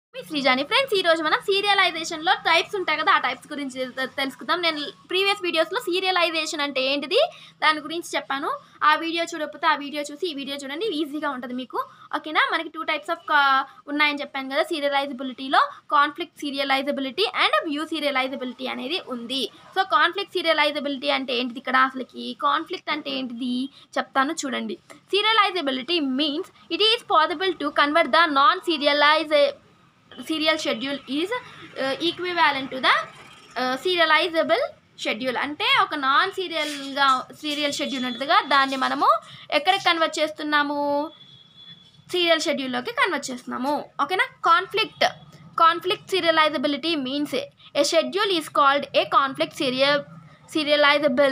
మీ శ్రీజాని friends ఈ రోజు మనం సీరియలైజేషన్ లో టైప్స్ ఉంటాయి కదా ఆ టైప్స్ గురించి తె- తెలుసుకుందాం నేను ప్రీవియస్ వీడియోస్ లో సీరియలైజేషన్ అంటే ఏంటిది దాని గురించి చెప్పాను ఆ వీడియో చూడకపోతే ఆ వీడియో చూసి ఈ వీడియో చూడండి ఈజీగా ఉంటుంది మీకు ఓకేనా మనకి టూ టైప్స్ ఆఫ్ ఉన్నాయని చెప్పాను కదా సీరియలైజబిలిటీలో conflict serializability and view serializability అనేది ఉంది సో కాన్ఫ్లిక్ట్ సీరియలైజబిలిటీ అంటే ఏంటిది ఇక్కడ అసలుకి కాన్ఫ్లిక్ట్ అంటే ఏంటిది చెప్తాను చూడండి serializability means it is possible to convert the non serialize serial schedule is equivalent to the serializable schedule అంటే ఒక నాన్ సీరియల్గా సీరియల్ షెడ్యూల్ ఉంటుందిగా దాన్ని మనము ఎక్కడికి కన్వర్ట్ చేస్తున్నాము సీరియల్ షెడ్యూల్లోకి కన్వర్ట్ చేస్తున్నాము ఓకేనా conflict conflict serializability means a schedule is called a conflict serial serializable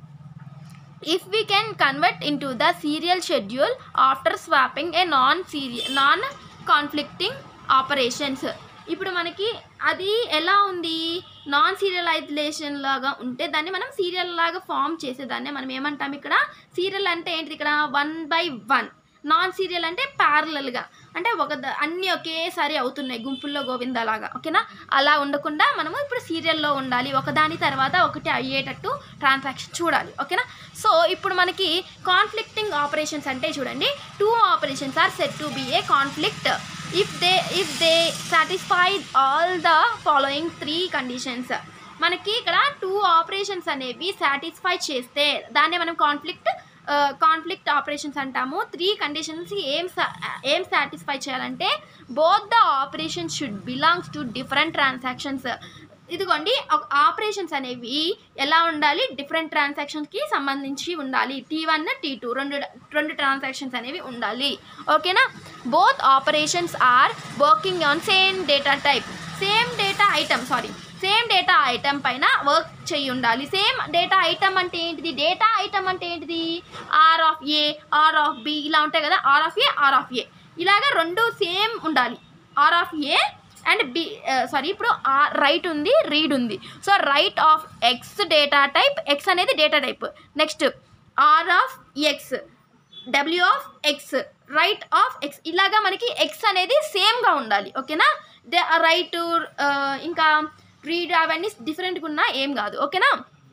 if we can convert into the serial schedule after swapping a non serial non conflicting operations ఇప్పుడు మనకి అది ఎలా ఉంది non serialization లాగా ఉంటే దాన్ని మనం సీరియల్ లాగా ఫామ్ చేసేదాన్ని మనం ఏమంటాం ఇక్కడ సీరియల్ అంటే ఏంటిది ఇక్కడ one by one non serial అంటే ప్యారలల్గా అంటే ఒక ద- అన్నీ ఒకేసారి అవుతున్నాయి గుంపుల్లో గోవిందలాగా ఓకేనా అలా ఉండకుండా మనము ఇప్పుడు సీరియల్లో ఉండాలి ఒకదాని తర్వాత ఒకటి అయ్యేటట్టు ట్రాన్సాక్షన్ చూడాలి ఓకేనా సో ఇప్పుడు మనకి కాన్ఫ్లిక్టింగ్ ఆపరేషన్స్ అంటే చూడండి two operations are set to be a conflict if they if they satisfy all the following three conditions మనకి ఇక్కడ టూ ఆపరేషన్స్ అనేవి సాటిస్ఫై చేస్తే దాన్ని మనం కాన్ఫ్లిక్ట్ కాన్ఫ్లిక్ట్ ఆపరేషన్స్ అంటాము త్రీ కండిషన్స్ ఏం sa- ఏం సాటిస్ఫై చేయాలంటే both the operation should belongs to different transactions ఇదిగోండి ఆపరేషన్స్ అనేవి ఎలా ఉండాలి డిఫరెంట్ ట్రాన్సాక్షన్స్కి సంబంధించి ఉండాలి టీ వన్ టీ టూ రెండు రెండు ట్రాన్సాక్షన్స్ అనేవి ఉండాలి ఓకేనా both operations are working on same data type same data item sorry same data item పైన వర్క్ చేయి ఉండాలి సేమ్ డేటా ఐటమ్ అంటే ఏంటిది డేటా ఐటమ్ అంటే ఏంటిది R of A R of B ఇలా ఉంటాయి కదా R of A R of A ఇలాగ రెండు సేమ్ ఉండాలి R of A and B sorry ఇప్పుడు రైట్ ఉంది రీడ్ ఉంది so write of X data type X అనేది data type next R of X W of X write of X ఇలాగా మనకి X అనేది సేమ్గా ఉండాలి ఓకేనా రైట్ ఇంకా రీడ్ అవన్నీ డిఫరెంట్గా ఉన్నా ఏం కాదు ఓకేనా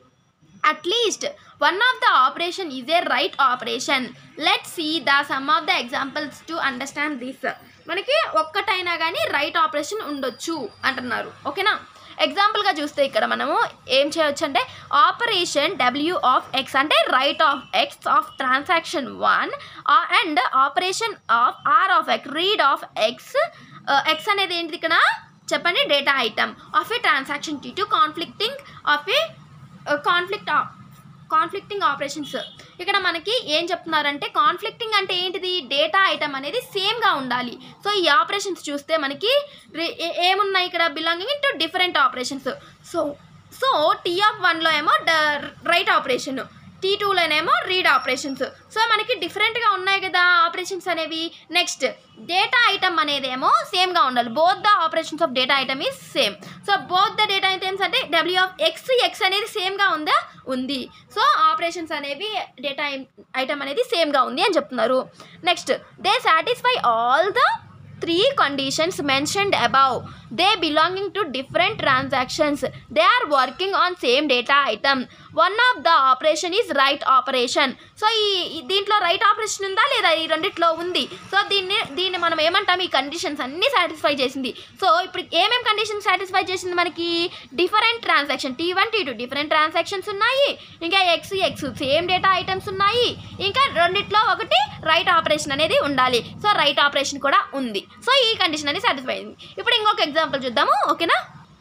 at least one of the operation is A write operation let see the some of the examples to understand this మనకి ఒక్కటైనా కానీ రైట్ ఆపరేషన్ ఉండొచ్చు అంటున్నారు ఓకేనా ఎగ్జాంపుల్గా చూస్తే ఇక్కడ మనము ఏం చేయొచ్చు అంటే ఆపరేషన్ డబ్ల్యూ ఆఫ్ ఎక్స్ అంటే write of X of transaction one and operation of R of X read of X X అనేది ఏంటిది ఇక్కడ చెప్పండి data item of a transaction T to conflicting of a conflict conflicting operations ఇక్కడ మనకి ఏం చెప్తున్నారంటే conflicting అంటే ఏంటిది డేటా ఐటమ్ అనేది సేమ్గా ఉండాలి సో ఈ ఆపరేషన్స్ చూస్తే మనకి రే- ఏ- ఏమున్నాయి ఇక్కడ belonging to different operations so so T of వన్లో ఏమో రైట్ ఆపరేషన్ టీ టూలోనేమో రీడ్ ఆపరేషన్స్ సో మనకి డిఫరెంట్గా ఉన్నాయి కదా ఆపరేషన్స్ అనేవి నెక్స్ట్ డేటా ఐటమ్ అనేదేమో సేమ్గా ఉండాలి both the operations of data item is same so both the data items అంటే డబ్ల్యూ ఆఫ్ ఎక్స్ ఎక్స్ అనేది సేమ్గా ఉందా ఉంది సో ఆపరేషన్స్ అనేవి డేటా ఐటమ్ అనేది సేమ్గా ఉంది అని చెప్తున్నారు next they satisfy all the three conditions mentioned above they belonging to different transactions they are working on same data item one of the operation is write operation so ఈ ఈ- దీంట్లో right operation ఉందా లేదా ఈ రెండిట్లో ఉంది so దీన్ని దీన్ని మనం ఏమంటాం ఈ కండిషన్స్ అన్నీ సాటిస్ఫై చేసింది సో ఇప్పుడు ఏమేం కండిషన్స్ సాటిస్ఫై చేసింది మనకి different transaction T one T two different transactions ఉన్నాయి ఇంకా X X same data items ఉన్నాయి ఇంకా రెండిట్లో ఒకటి రైట్ ఆపరేషన్ అనేది ఉండాలి సో రైట్ ఆపరేషన్ కూడా ఉంది సో ఈ కండిషన్ అనేది సాటిస్ఫై అయింది ఇప్పుడు ఇంకొక ఎగ్జాంపుల్ చూద్దాము ఓకేనా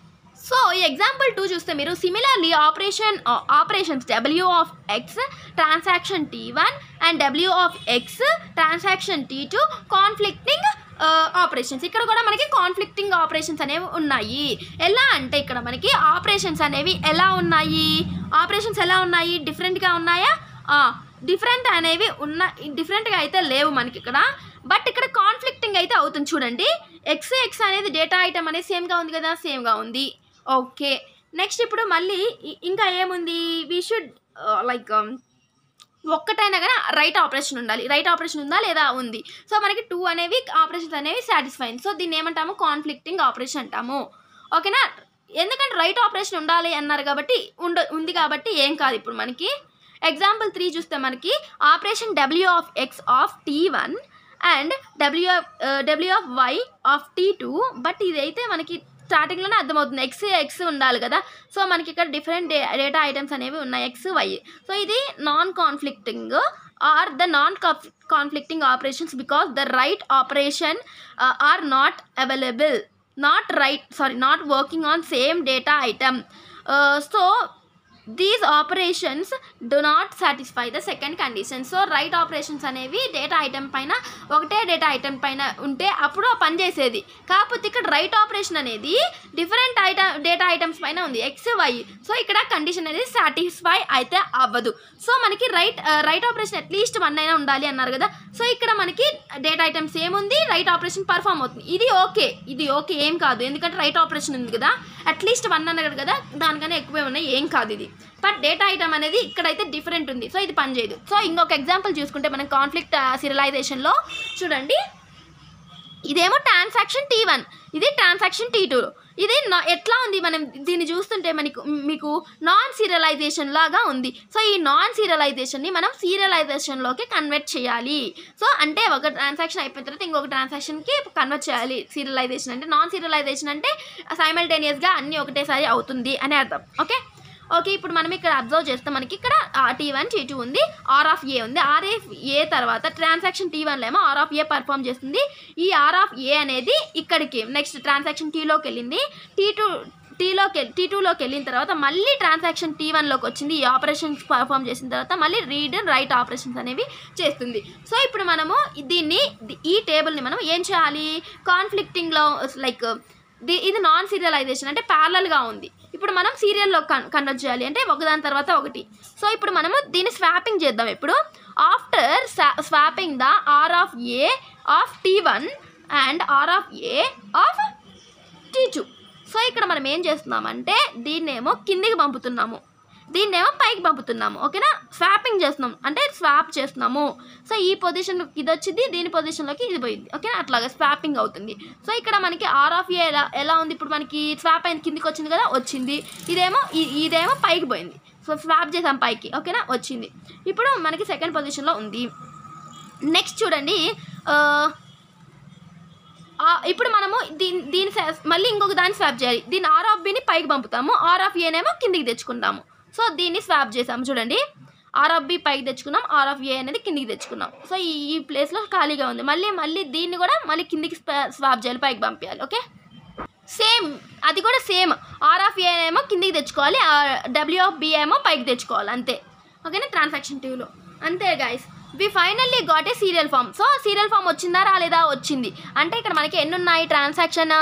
సో ఈ ఎగ్జాంపుల్ టూ చూస్తే మీరు similarly operation operations W of X transaction T one and W of X transaction T two conflicting operations ఇక్కడ కూడా మనకి కాన్ఫ్లిక్టింగ్ ఆపరేషన్స్ అనేవి ఉన్నాయి ఎలా అంటే ఇక్కడ మనకి ఆపరేషన్స్ అనేవి ఎలా ఉన్నాయి ఆపరేషన్స్ ఎలా ఉన్నాయి డిఫరెంట్గా ఉన్నాయా డిఫరెంట్ అనేవి ఉన్న డిఫరెంట్గా అయితే లేవు మనకి ఇక్కడ బట్ ఇక్కడ కాన్ఫ్లిక్టింగ్ అయితే అవుతుంది చూడండి ఎక్స్ ఎక్స్ అనేది డేటా ఐటమ్ అనేది సేమ్గా ఉంది కదా సేమ్గా ఉంది ఓకే నెక్స్ట్ ఇప్పుడు మళ్ళీ ఇ- ఇంకా ఏముంది వీ షుడ్ లైక్ ఒక్కటైనా కానీ రైట్ ఆపరేషన్ ఉండాలి రైట్ ఆపరేషన్ ఉందా లేదా ఉంది సో మనకి టూ అనేవి ఆపరేషన్స్ అనేవి సాటిస్ఫైన్ సో దీన్ని ఏమంటాము కాన్ఫ్లిక్టింగ్ ఆపరేషన్ అంటాము ఓకేనా ఎందుకంటే రైట్ ఆపరేషన్ ఉండాలి అన్నారు కాబట్టి ఉండ ఉంది కాబట్టి ఏం కాదు ఇప్పుడు మనకి ఎగ్జాంపుల్ త్రీ చూస్తే మనకి operation W of X of T one and W of W of Y of T two but ఇదైతే మనకి స్టార్టింగ్లోనే అర్థమవుతుంది ఎక్స్ ఎక్స్ ఉండాలి కదా సో మనకి ఇక్కడ డిఫరెంట్ డేటా ఐటమ్స్ అనేవి ఉన్నాయి ఎక్స్ వై సో ఇది non conflicting are the non conflicting operations because the write operation are not available not write sorry not working on same data item so these operations do not satisfy the second condition so write operations అనేవి data item పైన ఒకటే data item పైన ఉంటే అప్పుడు ఆ పని చేసేది కాకపోతే ఇక్కడ రైట్ ఆపరేషన్ అనేది డిఫరెంట్ ఐటమ్ డేటా ఐటమ్స్ పైన ఉంది ఎక్స్ వై సో ఇక్కడ కండిషన్ అనేది సాటిస్ఫై అయితే అవ్వదు సో మనకి write write operation at least one అయినా ఉండాలి అన్నారు కదా సో ఇక్కడ మనకి డేటా ఐటమ్స్ ఏముంది రైట్ ఆపరేషన్ పర్ఫామ్ అవుతుంది ఇది ఓకే ఇది ఓకే ఏం కాదు ఎందుకంటే రైట్ ఆపరేషన్ ఉంది కదా అట్లీస్ట్ వన్ అన్నారు కదా దానికన్నా ఎక్కువే ఉన్నాయి ఏం కాదు ఇది బట్ డేటా ఐటమ్ అనేది ఇక్కడైతే డిఫరెంట్ ఉంది సో ఇది పనిచేయదు సో ఇంకొక ఎగ్జాంపుల్ చూసుకుంటే మనం కాన్ఫ్లిక్ట్ సీరియలైజేషన్లో చూడండి ఇదేమో ట్రాన్సాక్షన్ టీ వన్ ఇది ట్రాన్సాక్షన్ టీ టూ ఇది నా- ఎట్లా ఉంది మనం దీన్ని చూస్తుంటే మనకు మీకు నాన్ సీరియలైజేషన్ లాగా ఉంది సో ఈ నాన్ సీరియలైజేషన్ని మనం సీరియలైజేషన్లోకి కన్వర్ట్ చేయాలి సో అంటే ఒక ట్రాన్సాక్షన్ అయిపోయిన తర్వాత ఇంకొక ట్రాన్సాక్షన్కి కన్వర్ట్ చేయాలి సీరియలైజేషన్ అంటే నాన్ సీరియలైజేషన్ అంటే సైమల్టేనియస్గా అన్నీ ఒకటేసారి అవుతుంది అని అర్థం ఓకే ఓకే ఇప్పుడు మనం ఇక్కడ అబ్జర్వ్ చేస్తే మనకి ఇక్కడ టీ వన్ టీ టూ ఉంది ఆర్ ఆఫ్ ఏ ఉంది ఆర్ ఆఫ్ ఏ తర్వాత ట్రాన్సాక్షన్ టీ వన్లో ఏమో ఆర్ ఆఫ్ ఏ పర్ఫామ్ చేస్తుంది ఈ ఆర్ ఆఫ్ ఏ అనేది ఇక్కడికి నెక్స్ట్ ట్రాన్సాక్షన్ టీలోకి వెళ్ళింది టీ టూ టీలోకి టీ టూలోకి వెళ్ళిన తర్వాత మళ్ళీ ట్రాన్సాక్షన్ టీ వన్లోకి వచ్చింది ఈ ఆపరేషన్స్ పర్ఫామ్ చేసిన తర్వాత మళ్ళీ రీడ్ అండ్ రైట్ ఆపరేషన్స్ అనేవి చేస్తుంది సో ఇప్పుడు మనము దీన్ని ఈ టేబుల్ని మనం ఏం చేయాలి కాన్ఫ్లిక్టింగ్లో లైక్ ది- ఇది నాన్ సీరియలైజేషన్ అంటే ప్యారలల్గా ఉంది ఇప్పుడు మనం సీరియల్లో కన్ కన్వర్ట్ చేయాలి అంటే ఒకదాని తర్వాత ఒకటి సో ఇప్పుడు మనము దీన్ని స్వాపింగ్ చేద్దాం ఇప్పుడు after swapping the R of A of T one and R of A of T two so ఇక్కడ మనం ఏం చేస్తున్నామంటే దీన్నేమో కిందికి పంపుతున్నాము దీన్నేమో పైకి పంపుతున్నాము ఓకేనా స్వాపింగ్ చేస్తున్నాం అంటే స్వాప్ చేస్తున్నాము సో ఈ పొజిషన్ ఇది వచ్చింది దీని పొజిషన్లోకి ఇది పోయింది ఓకేనా అట్లాగా స్వాపింగ్ అవుతుంది సో ఇక్కడ మనకి ఆర్ ఆఫ్ ఏ ఎలా ఎలా ఉంది ఇప్పుడు మనకి స్వాప్ అయిన కిందికి వచ్చింది కదా వచ్చింది ఇదేమో ఇ- ఇదేమో పైకి పోయింది సో స్వాప్ చేసాం పైకి ఓకేనా వచ్చింది ఇప్పుడు మనకి సెకండ్ పొజిషన్లో ఉంది నెక్స్ట్ చూడండి ఆ, ఆ, ఇప్పుడు మనము దీని దీని స్వా- మళ్ళీ ఇంకొక దాన్ని స్వాప్ చేయాలి దీని ఆర్ ఆఫ్ బిని పైకి పంపుతాము ఆర్ ఆఫ్ ఏనేమో కిందికి తెచ్చుకుంటాము సో దీన్ని స్వాప్ చేసాము చూడండి ఆర్ ఆఫ్ బి పైకి తెచ్చుకున్నాం ఆర్ ఆఫ్ ఏ అనేది కిందికి తెచ్చుకున్నాం సో ఈ ఈ ప్లేస్లో ఖాళీగా ఉంది మళ్ళీ మళ్ళీ దీన్ని కూడా మళ్ళీ కిందికి స్వా- స్వాప్ చేయాలి పైకి పంపించాలి ఓకే సేమ్ అది కూడా సేమ్ ఆర్ ఆఫ్ ఏ ఏమో కిందికి తెచ్చుకోవాలి డబ్ల్యూ ఆఫ్ బి ఏమో పైకి తెచ్చుకోవాలి అంతే ఓకేనా ట్రాన్సాక్షన్ టీవీలో అంతే guys we finally got a serial form so serial form వచ్చిందా రాలేదా వచ్చింది అంటే ఇక్కడ మనకి ఎన్ని ఉన్నాయి transaction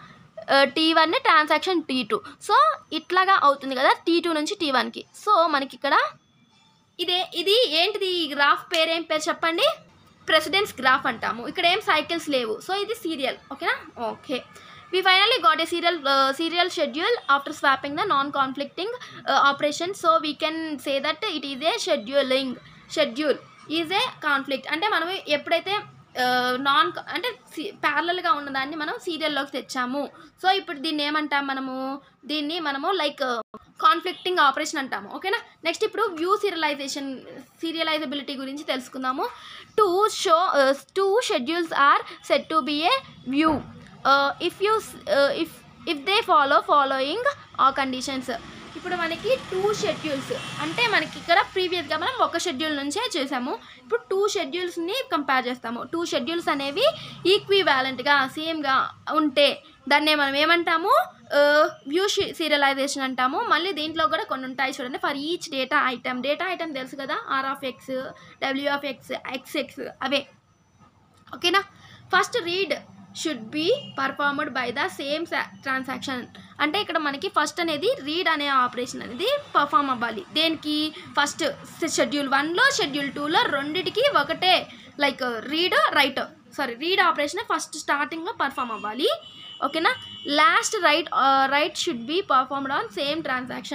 T one transaction T two so ఇట్లాగా అవుతుంది కదా టీ టూ నుంచి టీ వన్కి సో మనకి ఇక్కడ ఇదే ఇది ఏంటిది ఈ గ్రాఫ్ పేరు ఏం పేరు చెప్పండి ప్రెసిడెంట్స్ గ్రాఫ్ అంటాము ఇక్కడ ఏం సైకిల్స్ లేవు సో ఇది సీరియల్ ఓకేనా okay we finally got a serial serial schedule after swapping the non conflicting operation so we can say that it is a scheduling schedule is a conflict అంటే మనం ఎప్పుడైతే non అంటే ప్యారలల్గా ఉన్నదాన్ని మనం సీరియల్లోకి తెచ్చాము సో ఇప్పుడు దీన్ని ఏమంటాం మనము దీన్ని మనము లైక్ కాన్ఫ్లిక్టింగ్ ఆపరేషన్ అంటాము ఓకేనా నెక్స్ట్ ఇప్పుడు వ్యూ సీరియలైజేషన్ సీరియలైజబిలిటీ గురించి తెలుసుకుందాము two show two schedules are set to be a view if you if if they follow following ఆ కండిషన్స్ ఇప్పుడు మనకి టూ షెడ్యూల్స్ అంటే మనకి ఇక్కడ ప్రీవియస్గా మనం ఒక షెడ్యూల్ నుంచే చేసాము ఇప్పుడు టూ షెడ్యూల్స్ని కంపేర్ చేస్తాము టూ షెడ్యూల్స్ అనేవి ఈక్వివాలెంట్గా సేమ్గా ఉంటే దాన్నే మనం ఏమంటాము వ్యూ సీరియలైజేషన్ అంటాము మళ్ళీ దీంట్లో కూడా కొన్ని ఉంటాయి చూడండి for each data item data item తెలుసు కదా R of X W of X X X అవే ఓకేనా first read should be performed by the same transaction అంటే ఇక్కడ మనకి ఫస్ట్ అనేది రీడ్ అనే ఆపరేషన్ అనేది పర్ఫామ్ అవ్వాలి దేనికి ఫస్ట్ షెడ్యూల్ వన్లో షెడ్యూల్ టూలో రెండిటికి ఒకటే like read write sorry read operation first స్టార్టింగ్లో పర్ఫామ్ అవ్వాలి ఓకేనా last write write should be performed on same transaction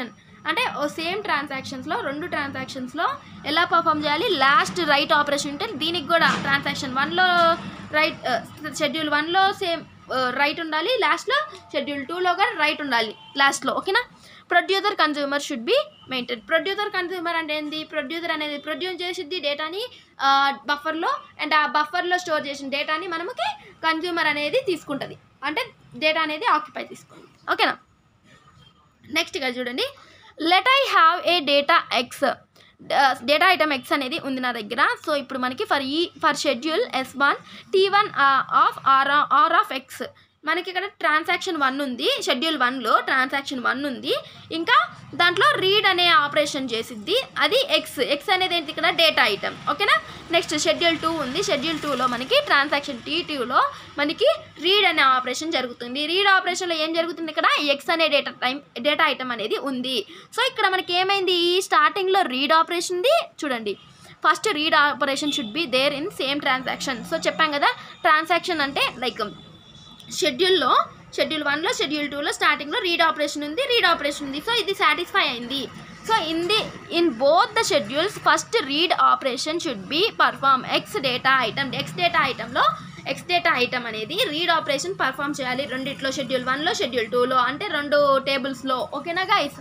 అంటే ఓ సేమ్ ట్రాన్సాక్షన్స్లో రెండు ట్రాన్సాక్షన్స్లో ఎలా పర్ఫామ్ చేయాలి లాస్ట్ రైట్ ఆపరేషన్ ఉంటే దీనికి కూడా ట్రాన్సాక్షన్ వన్లో రైట్ షెడ్యూల్ వన్లో సేమ్ రైట్ ఉండాలి లాస్ట్లో షెడ్యూల్ టూలో కూడా రైట్ ఉండాలి లాస్ట్లో ఓకేనా producer consumer should be maintain producer consumer అంటే ఏంది ప్రొడ్యూసర్ అనేది ప్రొడ్యూస్ చేసిద్ది డేటాని బఫర్లో అండ్ ఆ బఫర్లో స్టోర్ చేసిన డేటాని మనకి కన్జ్యూమర్ అనేది తీసుకుంటుంది అంటే డేటా అనేది ఆక్యుపై తీసుకుంటుంది ఓకేనా నెక్స్ట్ ఇక చూడండి let I have a data X data item X అనేది ఉంది నా దగ్గర సో ఇప్పుడు మనకి ఫర్ ఈ for schedule S one T one of R R of X మనకి ఇక్కడ ట్రాన్సాక్షన్ వన్ ఉంది షెడ్యూల్ వన్లో ట్రాన్సాక్షన్ వన్ ఉంది ఇంకా దాంట్లో రీడ్ అనే ఆపరేషన్ చేసిద్ది అది ఎక్స్ ఎక్స్ అనేది ఏంటి ఇక్కడ డేటా ఐటమ్ ఓకేనా నెక్స్ట్ షెడ్యూల్ టూ ఉంది షెడ్యూల్ టూలో మనకి ట్రాన్సాక్షన్ టీ టూలో మనకి రీడ్ అనే ఆపరేషన్ జరుగుతుంది రీడ్ ఆపరేషన్లో ఏం జరుగుతుంది ఇక్కడ ఎక్స్ అనే డేటా టైం డేటా ఐటమ్ అనేది ఉంది సో ఇక్కడ మనకి ఏమైంది ఈ స్టార్టింగ్లో రీడ్ ఆపరేషన్ ఉంది చూడండి first read operation should be there in same transaction so చెప్పాం కదా ట్రాన్సాక్షన్ అంటే లైక్ షెడ్యూల్లో షెడ్యూల్ వన్లో షెడ్యూల్ టూలో స్టార్టింగ్లో రీడ్ ఆపరేషన్ ఉంది రీడ్ ఆపరేషన్ ఉంది సో ఇది సాటిస్ఫై అయింది so in the in both the schedules first read operation should be perform X data item X data ఐటంలో ఎక్స్ డేటా ఐటమ్ అనేది రీడ్ ఆపరేషన్ పర్ఫామ్ చేయాలి రెండిట్లో షెడ్యూల్ వన్లో schedule టూలో అంటే రెండు టేబుల్స్లో ఓకేనా గైస్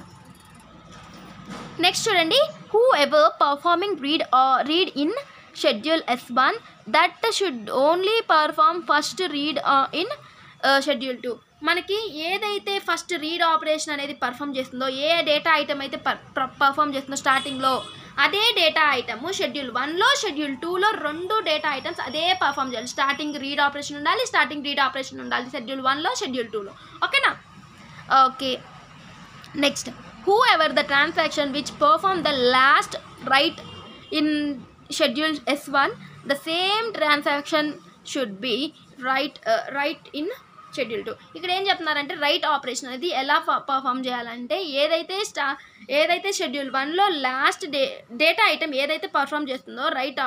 నెక్స్ట్ చూడండి whoever performing read read in schedule S one that should only perform first read in schedule two మనకి ఏదైతే ఫస్ట్ రీడ్ ఆపరేషన్ అనేది పర్ఫామ్ చేస్తుందో ఏ డేటా ఐటమ్ అయితే పర్ఫామ్ చేస్తుందో స్టార్టింగ్లో అదే డేటా ఐటమ్ షెడ్యూల్ వన్లో షెడ్యూల్ టూలో రెండు డేటా ఐటమ్స్ అదే పర్ఫామ్ చేయాలి స్టార్టింగ్ రీడ్ ఆపరేషన్ ఉండాలి స్టార్టింగ్ రీడ్ ఆపరేషన్ ఉండాలి షెడ్యూల్ వన్లో షెడ్యూల్ టూలో ఓకేనా okay next who ever the transaction which perform the last write in schedule S one the same transaction should be write write in schedule two ఇక్కడ ఏం చెప్తున్నారంటే right operation అనేది ఎలా perform చేయాలంటే ఏదైతే స్టా ఏదైతే షెడ్యూల్ వన్లో లాస్ట్ డే డేటా ఐటమ్ ఏదైతే పర్ఫామ్ చేస్తుందో రైట్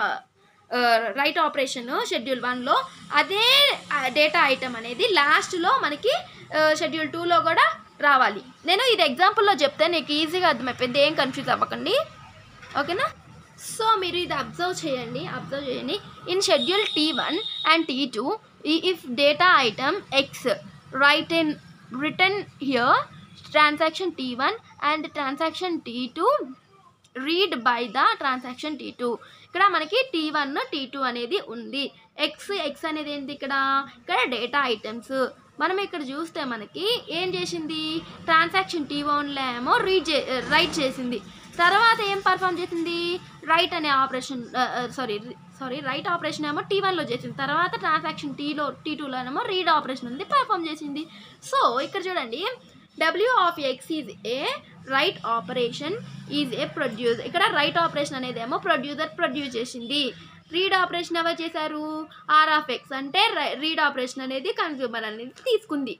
రైట్ ఆపరేషన్ షెడ్యూల్ వన్లో అదే డేటా ఐటమ్ అనేది లాస్ట్లో మనకి షెడ్యూల్ టూలో కూడా రావాలి నేను ఇది ఎగ్జాంపుల్లో చెప్తే నీకు ఈజీగా అర్థమైపోయింది ఏం కన్ఫ్యూజ్ అవ్వకండి ఓకేనా సో మీరు ఇది అబ్జర్వ్ చేయండి అబ్జర్వ్ చేయండి in schedule T one and T two if data item X write in return here transaction T one and transaction T two read by the transaction T two ఇక్కడ మనకి T one T two అనేది ఉంది X X అనేది ఏంటి ఇక్కడ ఇక్కడ data items మనం ఇక్కడ చూస్తే మనకి ఏం చేసింది ట్రాన్సాక్షన్ టీ వన్లో ఏమో రీడ్ చే రైట్ చేసింది తర్వాత ఏం పర్ఫామ్ చేసింది రైట్ అనే operation sorry sorry write operation ఏమో టీ వన్లో చేసింది తర్వాత ట్రాన్సాక్షన్ టీలో టీ టూలో ఏమో రీడ్ ఆపరేషన్ ఉంది పర్ఫామ్ చేసింది సో ఇక్కడ చూడండి W of X is A write operation is A produce ఇక్కడ రైట్ ఆపరేషన్ అనేది ఏమో ప్రొడ్యూసర్ ప్రొడ్యూస్ చేసింది రీడ్ ఆపరేషన్ ఎవరు చేశారు ఆర్ ఆఫ్ ఎక్స్ అంటే రీడ్ ఆపరేషన్ అనేది కన్జ్యూమర్ అనేది తీసుకుంది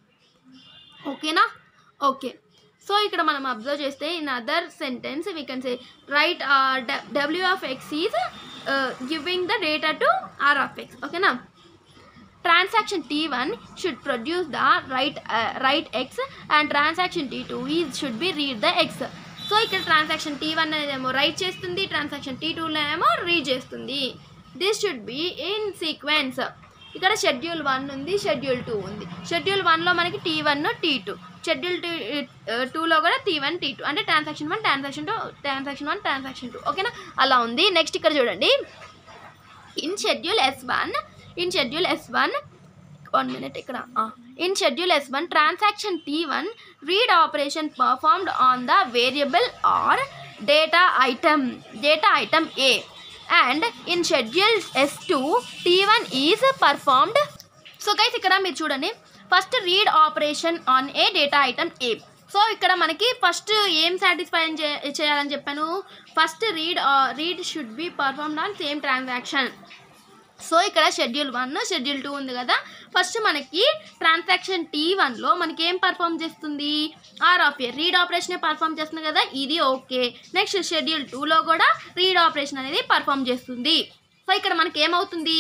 ఓకేనా ఓకే సో ఇక్కడ మనం అబ్జర్వ్ చేస్తే in other sentence we can say right W of X is giving the data to R of X ఓకేనా transaction t1 should produce the right uh, right x and transaction t2 is should be read the x so ఇక్కడ transaction T one అనేది ఏమో right చేస్తుంది transaction tea టూలో ఏమో read చేస్తుంది this should be in sequence ఇక్కడ schedule one ఉంది schedule two ఉంది షెడ్యూల్ వన్లో మనకి T one T two schedule two టూలో కూడా టీ వన్ టీ టూ అంటే transaction one transaction two transaction one transaction two ఓకేనా అలా ఉంది నెక్స్ట్ ఇక్కడ చూడండి in schedule S one in schedule S one one minute ఇక్కడ in schedule S one transaction T one read operation performed on the variable or data item data item A and in schedule S two T one is performed so guys ఇక్కడ మీరు చూడండి first read operation on A data item A so ఇక్కడ మనకి first ఏం satisfy చేయాలని చెప్పాను first read read should be performed on same transaction so ఇక్కడ schedule one schedule two ఉంది కదా ఫస్ట్ మనకి ట్రాన్సాక్షన్ టీ వన్లో మనకి ఏం పర్ఫామ్ చేస్తుంది R of A read operation perform చేస్తుంది కదా ఇది ఓకే నెక్స్ట్ షెడ్యూల్ టూలో కూడా రీడ్ ఆపరేషన్ అనేది పర్ఫామ్ చేస్తుంది సో ఇక్కడ మనకి ఏమవుతుంది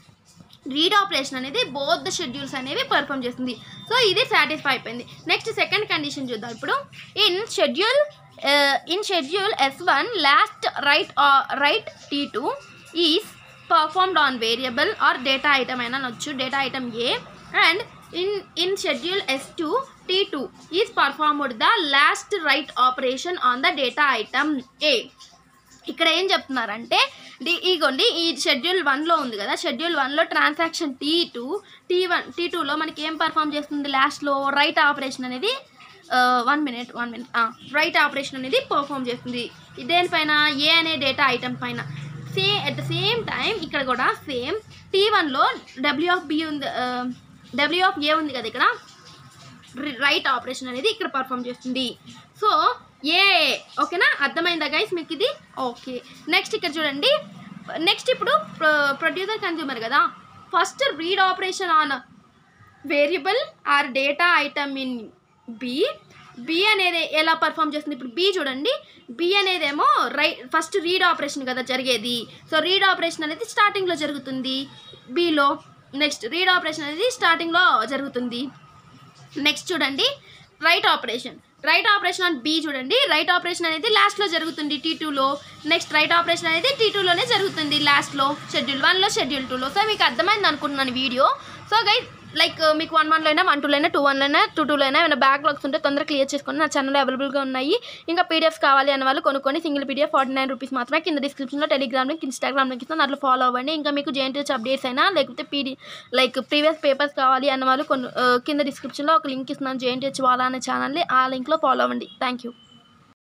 రీడ్ ఆపరేషన్ అనేది బోత్ ద షెడ్యూల్స్ అనేవి పర్ఫామ్ చేస్తుంది సో ఇది సాటిస్ఫై అయిపోయింది నెక్స్ట్ సెకండ్ కండిషన్ చూద్దాం ఇప్పుడు in schedule in schedule S one last write write T two is performed on variable or data item అయినా అనొచ్చు data item A and in in schedule S two T two is performed the last write operation on the data item A ఇక్కడ ఏం చెప్తున్నారంటే D ఇగోండి ఈ schedule వన్లో ఉంది కదా షెడ్యూల్ వన్లో transaction T two T one T టూలో మనకి ఏం పర్ఫామ్ చేస్తుంది లాస్ట్లో రైట్ ఆపరేషన్ అనేది one minute one minute write operation అనేది పర్ఫామ్ చేస్తుంది దేనిపైన ఏ అనే డేటా ఐటమ్ పైన same at the same time ఇక్కడ కూడా సేమ్ టీ వన్లో డబ్ల్యూ ఆఫ్ బి ఉంది డబ్ల్యూ ఆఫ్ ఏ ఉంది కదా ఇక్కడ రైట్ ఆపరేషన్ అనేది ఇక్కడ పర్ఫామ్ చేస్తుంది సో ఏ ఓకేనా అర్థమైందా గైస్ మీకు ఇది ఓకే నెక్స్ట్ ఇక్కడ చూడండి నెక్స్ట్ ఇప్పుడు ప్రొడ్యూసర్ కన్జ్యూమర్ కదా first read operation on variable or data item in B B అనేది ఎలా పర్ఫామ్ చేస్తుంది ఇప్పుడు బి చూడండి బి అనేదేమో రై ఫస్ట్ రీడ్ ఆపరేషన్ కదా జరిగేది సో రీడ్ ఆపరేషన్ అనేది స్టార్టింగ్లో జరుగుతుంది బిలో నెక్స్ట్ రీడ్ ఆపరేషన్ అనేది స్టార్టింగ్లో జరుగుతుంది నెక్స్ట్ చూడండి write operation write operation on B చూడండి రైట్ ఆపరేషన్ అనేది లాస్ట్లో జరుగుతుంది టీ టూలో నెక్స్ట్ రైట్ ఆపరేషన్ అనేది టీ టూలోనే జరుగుతుంది లాస్ట్లో షెడ్యూల్ వన్లో షెడ్యూల్ టూలో సో మీకు అర్థమైంది అనుకుంటున్నాను వీడియో సో గైస్ లైక్ మీకు వన్ వన్లో అయినా వన్ టూలో అయినా టూ వన్లో అయినా టూ టూలో అయినా ఏమైనా బ్యాక్లాగ్స్ ఉంటే తొందరగా క్లియర్ చేసుకొని నా ఛానల్లో అవైలబుల్గా ఉన్నాయి ఇంకా పీడిఎఫ్స్ కావాలి అన్న వాళ్ళు కొనుక్కొని single PDF forty nine rupees మాత్రమే కింద డిస్క్రిప్షన్లో టెలిగ్రామ్ లింక్ ఇన్స్టాగ్రామ్ లింక్ ఇస్తాను దాంట్లో ఫాలో అవ్వండి ఇంకా మీకు జేఎన్టీహెచ్ అప్డేట్స్ అయినా లేకపోతే పీడి లైక్ ప్రీవియస్ పేపర్స్ కావాలి అన్న వాళ్ళు కొన్ని ఆ, కింద డిస్క్రిప్షన్లో ఒక లింక్ ఇస్తున్నాను జేఎన్టీహెచ్ వాళ్ళ అనే ఛానల్ని ఆ లింక్లో ఫాలో అవ్వండి థ్యాంక్ యూ